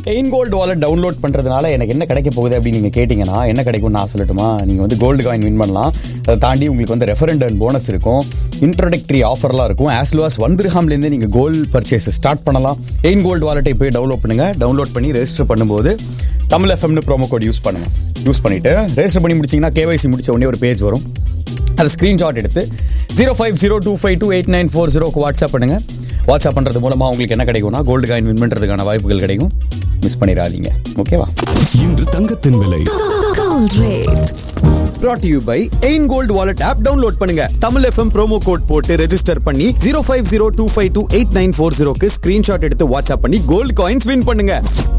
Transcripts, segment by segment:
Ain gold wallet download பண்ணுறதுனால எனக்கு என்ன கிடைக்க போகுது அப்படின்னு நீங்கள் கேட்டிங்கன்னா என்ன கிடைக்கும்னு நான் சொல்லட்டுமா நீங்கள் வந்து கோல்டு காயின் வின் பண்ணலாம் அதை தாண்டி உங்களுக்கு வந்து ரெஃபரண்ட் அண்ட் போனஸ் இருக்கும் இன்ட்ரோடக்டரி ஆஃபர்லாம் இருக்கும் ஆஸ் லோ அஸ் ஒன் திர்ஹாம்லேருந்து நீங்கள் கோல்டு பர்ச்சேஸ் ஸ்டார்ட் பண்ணலாம் எயின் கோல்டு வாலெட்டை போய் டவுன்லோட் பண்ணுங்கள் டவுன்லோட் பண்ணி ரெஜிஸ்டர் பண்ணும்போது தமிழ் எஃப்எம்னு ப்ரோமோ கோட் யூஸ் பண்ணுங்கள் யூஸ் பண்ணிவிட்டு ரெஜிஸ்டர் பண்ணி முடிச்சிங்கன்னா கேவைசி முடிச்ச உடனே ஒரு பேஜ் வரும் அதை ஸ்க்ரீன்ஷாட் எடுத்து zero five zero two five two eight nine four ஜீரோக்கு வாட்ஸ்அப் பண்ணுங்கள் வாட்ஸ்அப் பண்ணுறது மூலமாக உங்களுக்கு என்ன கிடைக்கும்னா கோல்டு காயின் வின் பண்ணுறதுக்கான வாய்ப்புகள் கிடைக்கும் மிஸ் பண்ணிடாதீங்க ஓகேவா இன்று தங்கத்தின் விலை Gold rate. brought to you by எயின் கோல்டு வாலெட் ஆப் டவுன்லோட் பண்ணுங்க தமிழ் எஃப்எம் ப்ரோமோ கோட் போட்டு ரெஜிஸ்டர் பண்ணி zero five zero two five two eight nine four ஜீரோக்கு ஸ்கிரீன்ஷாட் எடுத்து வாட்ஸ்அப் பண்ணி கோல்டு காயின்ஸ் வின் பண்ணுங்க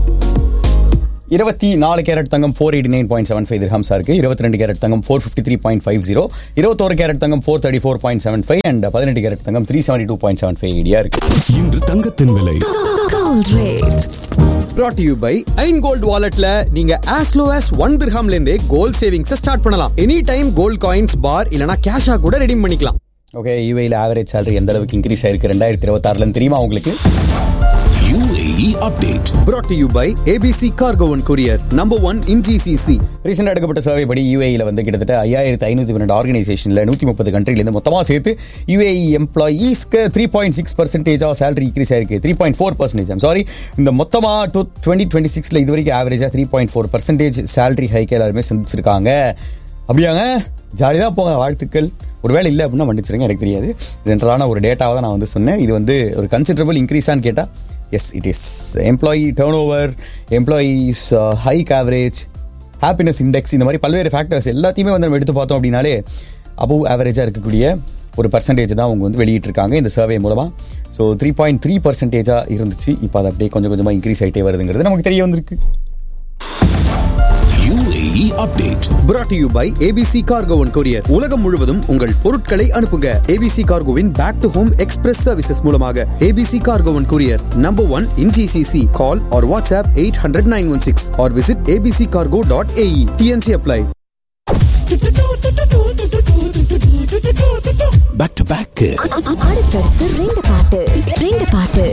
இருபத்தி நாலு கேரட் தங்கம் four eighty nine point seven five திரஹம்ஸா இருக்கு இருபத்தி ரெண்டு கேரட் தங்கம் four fifty three point five zero இருபத்தோரு கேரட் தங்கம் four thirty four point seven five and பதினெட்டு கேரட் தங்கம் three seventy two point seven five idea இருக்கு இன்று தங்கத்தின் விலை Gold rate. brought to you by ஐன் கோல்ட் வாலெட்ல நீங்க as low as ஒன் திர்ஹாம்ல இருந்தே கோல்ட் சேவிங்ஸ் ஸ்டார்ட் பண்ணலாம் any time gold coins bar இல்லனா கேஷா கூட ரெடீம் பண்ணிக்கலாம் ஓகே யூஏல ஆவரேஜ் salary எந்த அளவுக்கு இன்க்ரீஸ் ஆயிருக்கு ரெண்டாயிரத்தி இருபத்தாறுல தெரியுமா உங்களுக்கு UAE update brought to you by ABC Cargo and Courier number one in GCC ரீசெண்டாக எடுக்கப்பட்ட சர்வே படி யூஏஇல வந்து கிட்டத்தட்ட ஐயாயிரத்தி ஐநூத்தி பன்னெண்டு ஆர்கனைசேஷன்ல நூத்தி முப்பது கண்ட்ரிலேருந்து மொத்தமாக சேர்த்து யூஏஇ எம்ப்ளாயீஸ்க்கு three point six percentage salary increase ஆயிருக்கு three point four percentage sorry இந்த மொத்தமாக டூ டுவெண்ட்டி டுவெண்ட்டி சிக்ஸ்ல இது வரைக்கும் ஆவரேஜாக three point four percentage salary hike எல்லாருமே சந்திச்சிருக்காங்க அப்படியாங்க ஜாலி தான் போங்க வாழ்த்துக்கள் ஒருவேளை இல்லை அப்படின்னா மன்னிச்சிருங்க எனக்கு தெரியாது ஜென்ரலான ஒரு டேட்டாவை தான் நான் வந்து சொன்னேன் இது வந்து ஒரு கன்சிடரபிள் இன்க்ரீஸான்னு கேட்டால் yes it is employee turn over employees hike average happiness index இந்த மாதிரி பல்வேறு ஃபேக்டர்ஸ் எல்லாத்தையுமே வந்து நம்ம எடுத்து பார்த்தோம் அப்படின்னாலே அபவ் ஆவரேஜாக இருக்கக்கூடிய ஒரு பர்சன்டேஜ் தான் அவங்க வந்து வெளியிட்டிருக்காங்க இந்த சர்வே மூலமாக ஸோ த்ரீ பாயிண்ட் த்ரீ பர்சன்டேஜாக இருந்துச்சு இப்போ அது அப்படியே கொஞ்சம் கொஞ்சமாக இன்க்ரீஸ் ஆகிட்டே வருதுங்கிறது நமக்கு தெரிய வந்திருக்கு UAE update brought to you by ABC Cargo and Courier உலகம் முழுவதும் உங்கள் பொருட்களை அனுப்புங்க ABC Cargoவின் back to home express services மூலமாக ABC Cargo and Courier number one in GCC call or WhatsApp 800 916 or visit abccargo.ae TNC apply back to back அடுத்தடுத்து ரெண்டு பாட்டு ரெண்டு பாட்டு